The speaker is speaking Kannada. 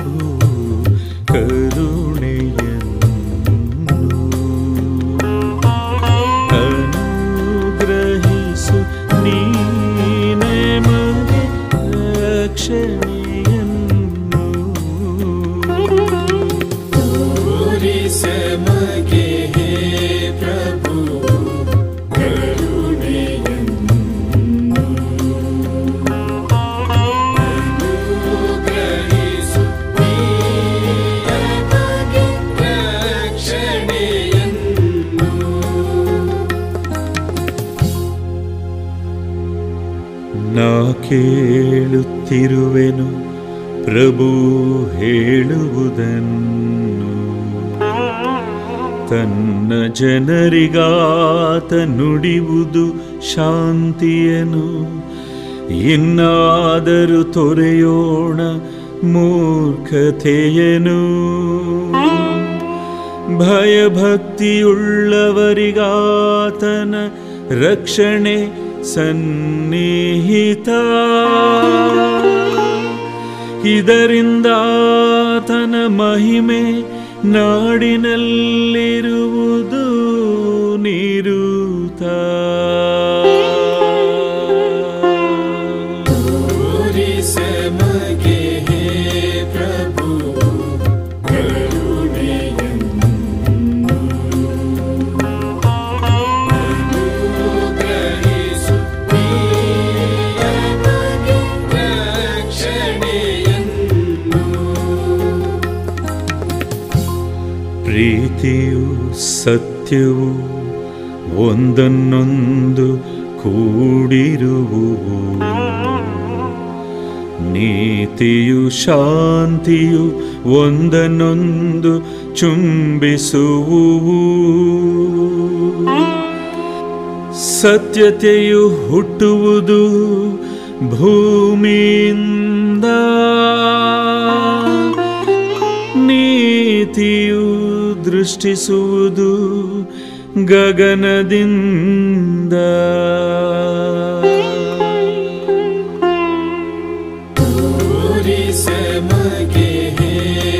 ಕರುಣೆಯನ್ನು ಅನುಗ್ರಹಿಸು ನೀನೆ ಮಗೆ ರಕ್ಷಣೆಯನ್ನು ತೋರಿಸ ಮಗೆ ಹೇ ಪ್ರಭು ಕರುಣೆಯನ್ನು ಅನುಗ್ರಹಿಸು ನೀಯ ಮಗೆ ರಕ್ಷಣೆಯನ್ನು ನಾ ಕೇಳುತ್ತಿರುವೆನು ಪ್ರಭು ಹೇಳುವುದನ್ನು ತನ್ನ ಜನರಿಗಾತ ನುಡಿಯುವುದು ಶಾಂತಿಯನು ಇನ್ನಾದರೂ ತೊರೆಯೋಣ ಮೂರ್ಖತೆಯನು ಭಯಭಕ್ತಿಯುಳ್ಳವರಿಗಾತನ ರಕ್ಷಣೆ ಸನ್ನಿಹಿತ ಇದರಿಂದಾತನ ಮಹಿಮೆ ನಾಡಿನಲ್ಲಿರುವುದು ನಿರುತ ತೋರಿಸ ಮಗೆ ಹೇ ಪ್ರಭು ಕರುಣೆಯನ್ನು ಅನುಗ್ರಹಿಸು ನೀಯ ಮಗೆ ರಕ್ಷಣೆಯನ್ನು ಪ್ರೀತಿಯು ಸತ್ಯವು ಒಂದನ್ನೊಂದು ಕೂಡಿರುವುವು ನೀತಿಯು ಶಾಂತಿಯು ಒಂದನ್ನೊಂದು ಚುಂಬಿಸುವುವು ಸತ್ಯತೆಯು ಹುಟ್ಟುವುದು ಭೂಮಿಯಿಂದ ನೀತಿಯು ದೃಷ್ಟಿಸುವುದು ಗಗನದಿಂದ ತೋರಿಸ ಮಗೆ ಹೇ